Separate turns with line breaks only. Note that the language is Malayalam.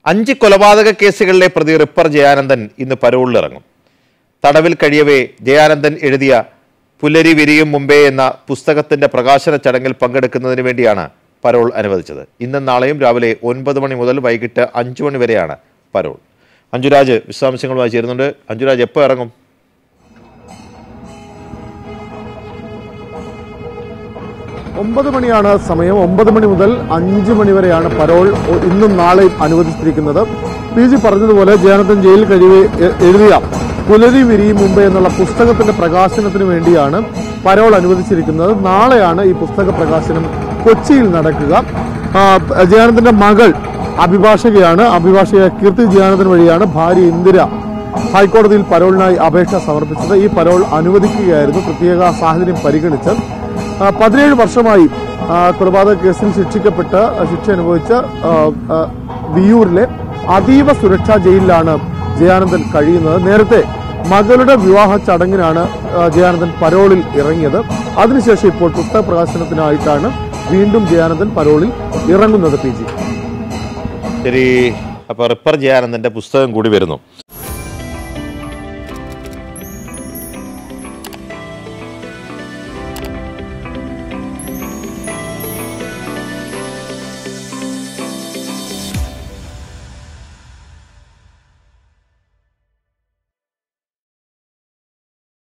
അഞ്ച് കൊലപാതക കേസുകളിലെ പ്രതി റിപ്പർ ജയാനന്ദൻ ഇന്ന് പരോളിലിറങ്ങും തടവിൽ കഴിയവേ ജയാനന്ദൻ എഴുതിയ പുലരി വിരിയും മുമ്പേ എന്ന പുസ്തകത്തിന്റെ പ്രകാശന ചടങ്ങിൽ പങ്കെടുക്കുന്നതിന് വേണ്ടിയാണ് പരോൾ അനുവദിച്ചത് ഇന്നും നാളെയും രാവിലെ ഒൻപത് മണി മുതൽ വൈകിട്ട് അഞ്ചു മണി വരെയാണ് പരോൾ അഞ്ജുരാജ് വിശദാംശങ്ങളുമായി ചേരുന്നുണ്ട് അഞ്ജുരാജ് എപ്പോൾ ഇറങ്ങും
ഒമ്പത് മണിയാണ് സമയം ഒമ്പത് മണി മുതൽ അഞ്ച് മണി വരെയാണ് പരോൾ ഒ- ഇന്നും നാളെയും അനുവദിച്ചിരിക്കുന്നത് പി ജി പറഞ്ഞതുപോലെ ജയനന്ദൻ ജയിലിൽ കഴിവെ എ- എഴുതിയ പുലരി വിരിയും മുമ്പ് എന്നുള്ള പുസ്തകത്തിന്റെ പ്രകാശനത്തിന് വേണ്ടിയാണ് പരോൾ അനുവദിച്ചിരിക്കുന്നത് നാളെയാണ് ഈ പുസ്തക പ്രകാശനം കൊച്ചിയിൽ നടക്കുക ആ, ജയാനന്ദന്റെ മകൾ അഭിഭാഷകയാണ് അഭിഭാഷക കീർത്തി ജയാനന്ദൻ വഴിയാണ് ഭാര്യ ഇന്ദിര ഹൈക്കോടതിയിൽ പരോളിനായി അപേക്ഷ സമർപ്പിച്ചത് ഈ പരോൾ അനുവദിക്കുകയായിരുന്നു പ്രത്യേക സാഹചര്യം പരിഗണിച്ച് ആ, പതിനേഴ് വർഷമായി ആ, കൊലപാതക കേസിൽ ശിക്ഷിക്കപ്പെട്ട് ശിക്ഷ അനുഭവിച്ച ആ, ആ, വിയൂരിലെ അതീവ സുരക്ഷാ ജയിലിലാണ് ജയാനന്ദൻ കഴിയുന്നത് നേരത്തെ മകളുടെ വിവാഹ ചടങ്ങിനാണ് ആ, ജയാനന്ദൻ പരോളിൽ ഇറങ്ങിയത് അതിനുശേഷം ഇപ്പോൾ പുസ്തക പ്രകാശനത്തിനായിട്ടാണ് വീണ്ടും ജയാനന്ദൻ പരോളിൽ ഇറങ്ങുന്നത് പി ജി
ശരി അപ്പോൾ റിപ്പർ ജയാനന്ദന്റെ പുസ്തകം കൂടി വരുന്നു